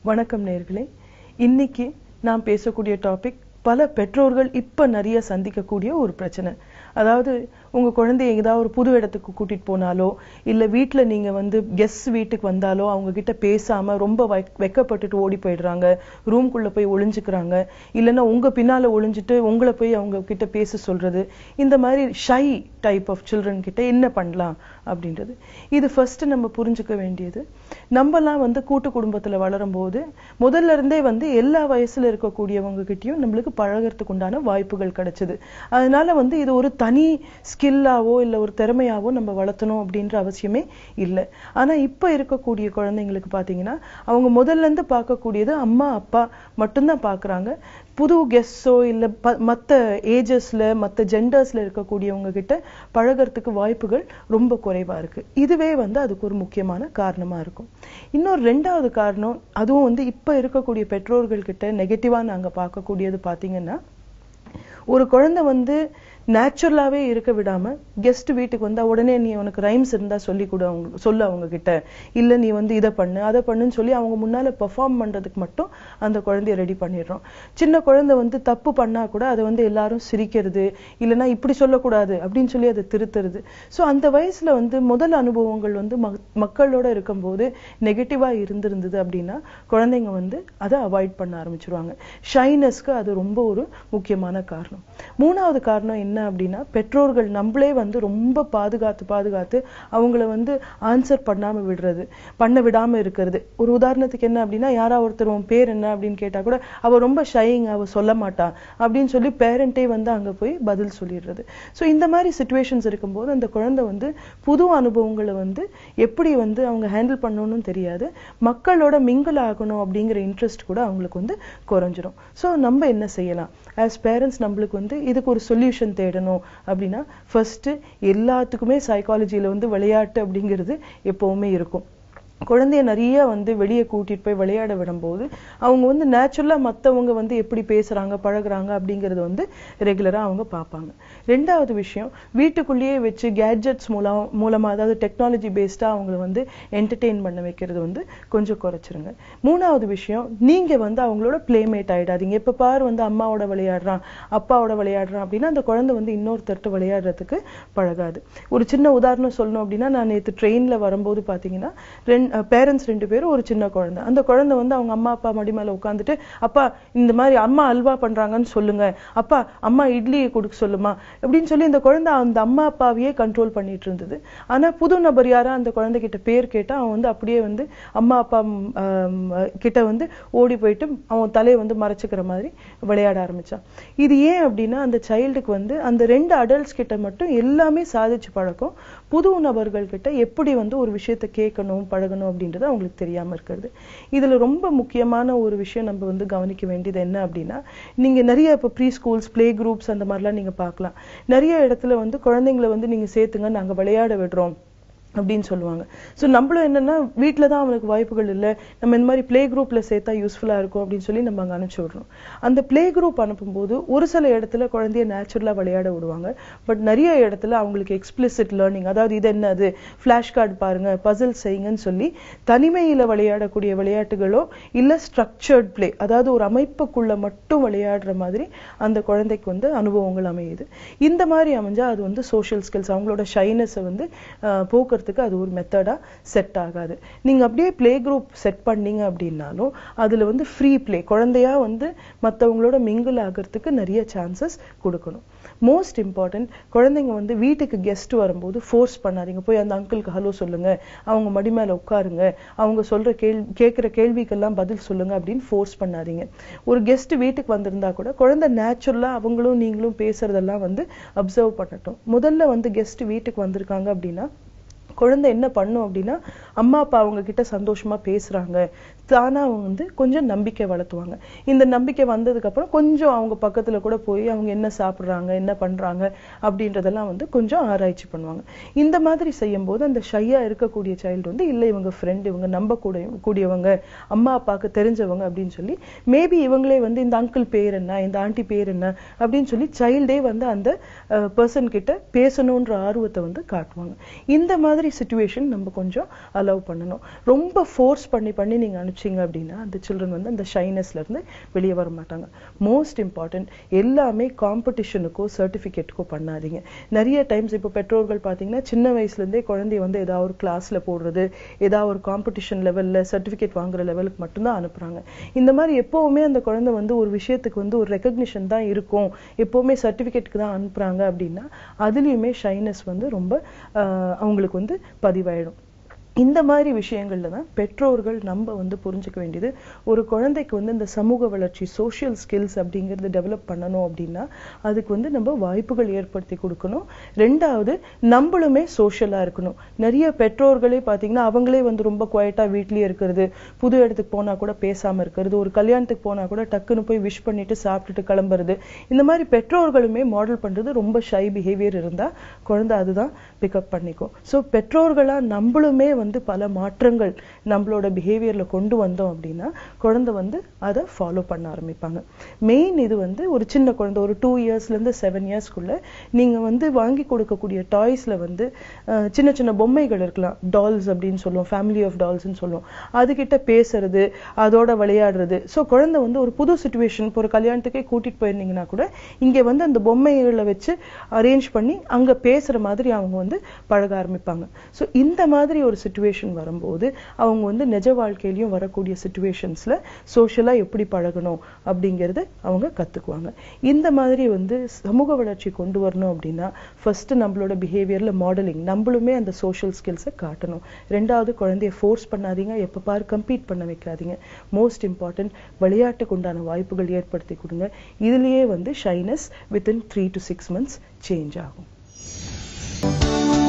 வணக்கம் நேர்களே இன்னைக்கு நான் பேசக்கூடிய டாபிக் பல பெற்றோர்கள் இப்ப நிறைய சந்திக்கக்கூடிய ஒரு பிரச்சனை அதாவது உங்க குழந்தைய ஏதாவது ஒரு புது இடத்துக்கு கூட்டிட்டு போனாலோ இல்ல வீட்ல நீங்க வந்து கெஸ்ட் வீட்டுக்கு வந்தாலோ அவங்க கிட்ட பேசாம ரொம்ப வெக்- வெக்கப்பட்டுட்டு ஓடி போயிடுறாங்க ரூம்குள்ள போய் ஒளிஞ்சுக்கிறாங்க இல்லைன்னா உங்க பின்னால ஒளிஞ்சிட்டு உங்களை போய் அவங்க கிட்ட பேச சொல்றது இந்த மாதிரி ஷை டைப் ஆஃப் சில்ட்ரன் கிட்ட என்ன பண்ணலாம் அப்படின்றது இது ஃபர்ஸ்ட் நம்ம புரிஞ்சுக்க வேண்டியது நம்மலாம் வந்து கூட்டு குடும்பத்துல வளரும் போது முதல்ல இருந்தே வந்து எல்லா வயசுல இருக்கக்கூடியவங்க கிட்டயும் நம்மளுக்கு பழகறதுக்கு உண்டான வாய்ப்புகள் கிடைச்சது அதனால வந்து இது ஒரு தனி ஸ்கில்லாவோ இல்ல ஒரு திறமையாவோ நம்ம வளர்த்தணும் அப்படின்ற அவசியமே இல்லை ஆனா இப்ப இருக்கக்கூடிய குழந்தைங்களுக்கு பாத்தீங்கன்னா அவங்க முதல்ல இருந்து பார்க்கக்கூடியது அம்மா அப்பா மட்டும்தான் பார்க்கறாங்க புது கெஸ்ஸோ இல்ல ப- மத்த ஏஜஸ்ல மத்த ஜெண்டர்ஸ்ல இருக்கக்கூடியவங்க கிட்ட பழகறதுக்கு வாய்ப்புகள் ரொம்ப குறைவா இருக்கு இதுவே வந்து அதுக்கு ஒரு முக்கியமான காரணமா இருக்கும் இன்னொரு ரெண்டாவது காரணம் அதுவும் வந்து இப்ப இருக்கக்கூடிய பெற்றோர்கள் கிட்ட நெகட்டிவா நாங்க பார்க்கக்கூடியது பாத்தீங்கன்னா ஒரு குழந்தை வந்து நேச்சுரலாவே இருக்க விடாம கெஸ்ட் வீட்டுக்கு வந்தா உடனே நீ உனக்கு ரைம்ஸ் இருந்தா சொல்லி கொடு அவங்க சொல்லு அவங்க கிட்ட இல்ல நீ வந்து இதை பண்ணு அதை பண்ணுன்னு சொல்லி அவங்க முன்னால பெர்ஃபார்ம் பண்றதுக்கு மட்டும் அந்த குழந்தைய ரெடி பண்ணிடுறோம் சின்ன குழந்தை வந்து தப்பு பண்ணா கூட அதை வந்து எல்லாரும் சிரிக்கிறது இல்லைன்னா இப்படி சொல்லக்கூடாது அப்படின்னு சொல்லி அதை திருத்துறது சோ அந்த வயசுல வந்து முதல் அனுபவங்கள் வந்து மக்- மக்களோட இருக்கும்போது நெகட்டிவா இருந்திருந்தது அப்படின்னா குழந்தைங்க வந்து அதை அவாய்ட் பண்ண ஆரம்பிச்சிருவாங்க ஷைனஸ்க்கு அது ரொம்ப ஒரு முக்கியமான காரணம் மூணாவது காரணம் என்ன அப்படின்னா பெற்றோர்கள் நம்மளே வந்து ரொம்ப பாதுகாத்து பாதுகாத்து அவங்கள வந்து ஆன்சர் பண்ணாம விடுறது பண்ண விடாம இருக்கிறது ஒரு உதாரணத்துக்கு என்ன அப்படின்னா யாரா ஒருத்தர் உன் பேர் என்ன அப்படின்னு கேட்டா கூட அவ ரொம்ப ஷைங் அவ சொல்ல மாட்டா அப்படின்னு சொல்லி பேரண்டே வந்து அங்க போய் பதில் சொல்லிடுறது சோ இந்த மாதிரி சுச்சுவேஷன்ஸ் இருக்கும்போது அந்த குழந்தை வந்து புது அனுபவங்களை வந்து எப்படி வந்து அவங்க ஹேண்டில் பண்ணணும்னு தெரியாது மக்களோட மிங்கிள் ஆகணும் அப்படிங்கிற இன்ட்ரெஸ்ட் கூட அவங்களுக்கு வந்து குறைஞ்சிரும் சோ நம்ம என்ன செய்யலாம் ஆஸ் பேரண்ட்ஸ் நம்மளுக்கு வந்து இதுக்கு ஒரு சொல்யூஷன் தேடணும் அப்படின்னா ஃபர்ஸ்ட் எல்லாத்துக்குமே சைக்காலஜில வந்து விளையாட்டு அப்படிங்கிறது எப்பவுமே இருக்கும் குழந்தைய நிறைய வந்து வெளியே கூட்டிட்டு போய் விளையாட விடும்போது அவங்க வந்து நேச்சுரலா மத்தவங்க வந்து எப்படி பேசுறாங்க பழகுறாங்க அப்படிங்கறது வந்து ரெகுலரா அவங்க பார்ப்பாங்க ரெண்டாவது விஷயம் வீட்டுக்குள்ளேயே வச்சு கேட்ஜெட்ஸ் மூலம் மூலமா அதாவது டெக்னாலஜி பேஸ்டா அவங்கள வந்து என்டர்டெயின் பண்ண வைக்கிறது வந்து கொஞ்சம் குறைச்சிருங்க மூணாவது விஷயம் நீங்க வந்து அவங்களோட பிளேமேட் ஆயிடாதீங்க எப்ப பாரு வந்து அம்மாவோட விளையாடுறான் அப்பாவோட விளையாடுறான் அப்படின்னா அந்த குழந்தை வந்து இன்னொருத்தர்ட்ட விளையாடுறதுக்கு பழகாது ஒரு சின்ன உதாரணம் சொல்லணும் அப்படின்னா நான் நேத்து ட்ரெயின்ல வரும்போது பாத்தீங்கன்னா ரெண்டு பேரண்ட்ஸ் ரெண்டு பேரும் ஒரு சின்ன குழந்தை அந்த குழந்தை வந்து அவங்க அம்மா அப்பா மடி மேல உட்காந்துட்டு அப்பா இந்த மாதிரி அம்மா அல்வா பண்றாங்கன்னு சொல்லுங்க அப்பா அம்மா இட்லியை கொடுக்க சொல்லுமா அப்படின்னு சொல்லி இந்த குழந்தை அந்த அம்மா அப்பாவையே கண்ட்ரோல் பண்ணிட்டு இருந்தது ஆனா புது நபர் யாரா அந்த குழந்தை கிட்ட பேர் கேட்டா அவன் வந்து அப்படியே வந்து அம்மா அப்பா ம், ஆம், கிட்ட வந்து ஓடி போயிட்டு அவன் தலையை வந்து மறைச்சுக்கிற மாதிரி விளையாட ஆரம்பிச்சான் இது ஏன் அப்படின்னா அந்த சைல்டுக்கு வந்து அந்த ரெண்டு அடல்ட்ஸ் கிட்ட மட்டும் எல்லாமே சாதிச்சு பழக்கம் புது நபர்கள் கிட்ட எப்படி வந்து ஒரு விஷயத்தை கேட்கணும் பழகணும் அப்படின்றது அவங்களுக்கு தெரியாம இருக்கிறது இதுல ரொம்ப முக்கியமான ஒரு விஷயம் நம்ம வந்து கவனிக்க வேண்டியது என்ன அப்படின்னா நீங்க நிறைய இப்ப ப்ரீ ஸ்கூல்ஸ் பிளே குரூப்ஸ் அந்த மாதிரிலாம் நீங்க பார்க்கலாம் நிறைய இடத்துல வந்து குழந்தைங்களை வந்து நீங்க சேர்த்துங்க நாங்க விளையாட விடுறோம் அப்படின்னு சொல்லுவாங்க சோ நம்மளும் என்னன்னா வீட்ல தான் அவனுக்கு வாய்ப்புகள் இல்ல நம்ம இந்த மாதிரி ப்ளே குரூப்ல சேர்த்தா யூஸ்ஃபுல்லா இருக்கும் அப்படின்னு சொல்லி நம்ம அங்க அனுப்பிச்சு விடுறோம் அந்த ப்ளே குரூப் அனுப்பும்போது ஒரு சில இடத்துல குழந்தைய நேச்சுரலா விளையாட விடுவாங்க பட் நிறைய இடத்துல அவங்களுக்கு எக்ஸ்பிளிசிட் லேர்னிங் அதாவது இது என்னது ஃபிளாஷ் கார்டு பாருங்க பசில் செய்யுங்கன்னு சொல்லி தனிமையில விளையாடக்கூடிய விளையாட்டுகளோ இல்ல ஸ்ட்ரக்சர்ட் ப்ளே அதாவது ஒரு அமைப்புக்குள்ள மட்டும் விளையாடுற மாதிரி அந்த குழந்தைக்கு வந்து அனுபவங்கள் அமையுது இந்த மாதிரி அமைஞ்சா அது வந்து சோஷியல் ஸ்கில்ஸ் அவங்களோட ஷைனஸை வந்து ஆஹ், போக்குறதுக்கு அது ஒரு மெத்தடா செட் ஆகாது நீங்க அப்படியே ப்ளே குரூப் செட் பண்ணீங்க அப்படின்னாலும் அதுல வந்து ஃப்ரீ ப்ளே குழந்தையா வந்து மத்தவங்களோட மிங்கிள் ஆகிறதுக்கு நிறைய சான்சஸ் கொடுக்கணும் மோஸ்ட் இம்பார்ட்டன்ட் குழந்தைங்க வந்து வீட்டுக்கு கெஸ்ட் வரும்போது ஃபோர்ஸ் பண்ணாதீங்க போய் அந்த அங்கிளுக்கு ஹலோ சொல்லுங்க அவங்க மடி மேல உட்காருங்க அவங்க சொல்ற கேள்வி கேட்கிற கேள்விக்கெல்லாம் பதில் சொல்லுங்க அப்படின்னு ஃபோர்ஸ் பண்ணாதீங்க ஒரு கெஸ்ட் வீட்டுக்கு வந்திருந்தா கூட குழந்தை நேச்சுரலா அவங்களும் நீங்களும் பேசுறதெல்லாம் வந்து அப்சர்வ் பண்ணட்டும் முதல்ல வந்து கெஸ்ட் வீட்டுக்கு வந்திருக்காங்க அப்படின்னா குழந்தை என்ன பண்ணும் அப்படின்னா அம்மா அப்பா அவங்க கிட்ட சந்தோஷமா பேசுறாங்க தானா அவங்க வந்து கொஞ்சம் நம்பிக்கை வளர்த்துவாங்க இந்த நம்பிக்கை வந்ததுக்கு அப்புறம் கொஞ்சம் அவங்க பக்கத்துல கூட போய் அவங்க என்ன சாப்பிடுறாங்க என்ன பண்றாங்க அப்படின்றதெல்லாம் வந்து கொஞ்சம் ஆராய்ச்சி பண்ணுவாங்க இந்த மாதிரி செய்யும் போது அந்த ஷையா இருக்கக்கூடிய சைல்டு வந்து இல்ல இவங்க ஃப்ரெண்ட் இவங்க நம்ப கூடிய கூடியவங்க அம்மா அப்பாவுக்கு தெரிஞ்சவங்க அப்படின்னு சொல்லி மேபி இவங்களே வந்து இந்த அங்கிள் பேர் என்ன இந்த ஆண்டி பேர் என்ன அப்படின்னு சொல்லி சைல்டே வந்து அந்த பர்சன் கிட்ட பேசணுன்ற ஆர்வத்தை வந்து காட்டுவாங்க இந்த மாதிரி மாதிரி சுச்சுவேஷன் நம்ம கொஞ்சம் அலோவ் பண்ணணும் ரொம்ப ஃபோர்ஸ் பண்ணி பண்ணி நீங்க அனுப்பிச்சீங்க அப்படின்னா அந்த சில்ட்ரன் வந்து அந்த ஷைனஸ்ல இருந்து வெளியே வர மாட்டாங்க மோஸ்ட் இம்பார்ட்டன்ட் எல்லாமே காம்படிஷனுக்கோ சர்டிஃபிகேட்டுக்கோ பண்ணாதீங்க நிறைய டைம்ஸ் இப்போ பெற்றோர்கள் பார்த்தீங்கன்னா சின்ன வயசுல இருந்தே குழந்தைய வந்து ஏதாவது ஒரு கிளாஸ்ல போடுறது ஏதாவது ஒரு காம்படிஷன் லெவல்ல சர்டிஃபிகேட் வாங்குற லெவலுக்கு மட்டும்தான் அனுப்புறாங்க இந்த மாதிரி எப்பவுமே அந்த குழந்தை வந்து ஒரு விஷயத்துக்கு வந்து ஒரு ரெக்கக்னிஷன் தான் இருக்கும் எப்பவுமே சர்டிஃபிகேட்டுக்கு தான் அனுப்புறாங்க அப்படின்னா அதுலயுமே ஷைனஸ் வந்து ரொம்ப ஆஹ், அவங்களுக்கு வந்து பதிவாயிடும் இந்த மாதிரி விஷயங்கள்ல தான் பெற்றோர்கள் நம்ம வந்து புரிஞ்சுக்க வேண்டியது ஒரு குழந்தைக்கு வந்து இந்த சமூக வளர்ச்சி சோஷியல் ஸ்கில்ஸ் அப்படிங்கிறது டெவலப் பண்ணணும் அப்படின்னா அதுக்கு வந்து நம்ம வாய்ப்புகள் ஏற்படுத்தி கொடுக்கணும் ரெண்டாவது நம்மளுமே சோஷியலா இருக்கணும் நிறைய பெற்றோர்களே பாத்தீங்கன்னா அவங்களே வந்து ரொம்ப குவைட்டா வீட்லயே இருக்கிறது புது இடத்துக்கு போனா கூட பேசாம இருக்கிறது ஒரு கல்யாணத்துக்கு போனா கூட டக்குன்னு போய் விஷ் பண்ணிட்டு சாப்பிட்டுட்டு கிளம்புறது இந்த மாதிரி பெற்றோர்களுமே மாடல் பண்றது ரொம்ப ஷை பிஹேவியர் இருந்தா குழந்தை அதுதான் பிக்கப் பண்ணிக்கும் ஸோ பெற்றோர்களா நம்மளுமே வந்து பல மாற்றங்கள் நம்மளோட பிஹேவியர்ல கொண்டு வந்தோம் அப்படின்னா குழந்தை வந்து அதை ஃபாலோ பண்ண ஆரம்பிப்பாங்க மெயின் இது வந்து ஒரு சின்ன குழந்தை ஒரு டூ இயர்ஸ்ல இருந்து செவன் இயர்ஸ்க்குள்ள நீங்க வந்து வாங்கி கொடுக்கக்கூடிய டாய்ஸ்ல வந்து அஹ், சின்ன சின்ன பொம்மைகள் இருக்கலாம் டால்ஸ் அப்படின்னு சொல்லுவோம் ஃபேமிலி ஆஃப் டால்ஸ்னு சொல்லுவோம் அதுகிட்ட பேசுறது அதோட விளையாடுறது ஸோ குழந்தை வந்து ஒரு புது சுச்சுவேஷன் இப்போ ஒரு கல்யாணத்துக்கே கூட்டிட்டு போயிருந்தீங்கன்னா கூட இங்க வந்து அந்த பொம்மைகளை வச்சு அரேஞ்ச் பண்ணி அங்க பேசுற மாதிரி அவங்க வந்து பழக ஆரம்பிப்பாங்க ஸோ இந்த மாதிரி ஒரு சுச்சுவேஷன் வரும்போது அவங்க வந்து நிஜ வாழ்க்கையிலயும் வரக்கூடிய சுச்சுவேஷன்ஸ்ல சோஷியலா எப்படி பழகணும் அப்படிங்கறது அவங்க கத்துக்குவாங்க இந்த மாதிரி வந்து சமூக வளர்ச்சி கொண்டு வரணும் அப்படின்னா ஃபர்ஸ்ட் நம்மளோட பிஹேவியர்ல மாடலிங் நம்மளுமே அந்த சோஷியல் ஸ்கில்ஸை காட்டணும் ரெண்டாவது குழந்தைய ஃபோர்ஸ் பண்ணாதீங்க எப்ப பாரு கம்பீட் பண்ண வைக்காதீங்க மோஸ்ட் இம்பார்ட்டன்ட் விளையாட்டுக்கு உண்டான வாய்ப்புகள் ஏற்படுத்தி கொடுங்க இதுலயே வந்து shyness within three to six months change ஆகும்